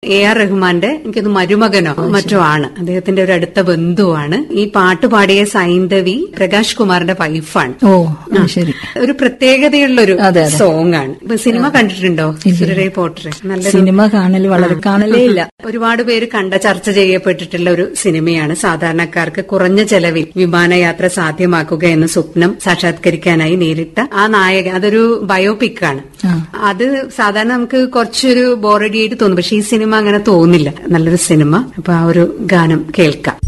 A R റഹ്മാന്റെ എനിക്കത് മരുമകനോ മറ്റോ ആണ് അദ്ദേഹത്തിന്റെ ഒരു അടുത്ത ബന്ധുവാണ് ഈ പാട്ട് പാടിയ സൈന്ധവി പ്രകാശ് കുമാറിന്റെ വൈഫാണ് ഓ ആ, ശരി ഒരു പ്രത്യേകതയുള്ള ഒരു അതെ, അതെ. സോങ് ആണ് ഇപ്പൊ സിനിമ കണ്ടിട്ടുണ്ടോ സുരരൈ പോട്ടർ നല്ലൊരു സിനിമ കാണൽ വളരെ കാണലേ ഇല്ല ഒരുപാട് പേര് കണ്ട ചർച്ച ചെയ്യപ്പെട്ടിട്ടുള്ള ഒരു സിനിമയാണ് സാധാരണക്കാർക്ക് കുറഞ്ഞ ചെലവിൽ വിമാനയാത്ര സാധ്യമാക്കുക എന്ന സ്വപ്നം സാക്ഷാത്കരിക്കാനായി നേരിട്ട ആ നായകൻ അതൊരു ബയോപിക് ആണ് ആ. അത് സാധാരണ നമുക്ക് കുറച്ചൊരു ബോറടിയായിട്ട് തോന്നും പക്ഷെ ഈ സിനിമ അങ്ങനെ തോന്നില്ല നല്ലൊരു സിനിമ അപ്പൊ ആ ഒരു ഗാനം കേൾക്കാം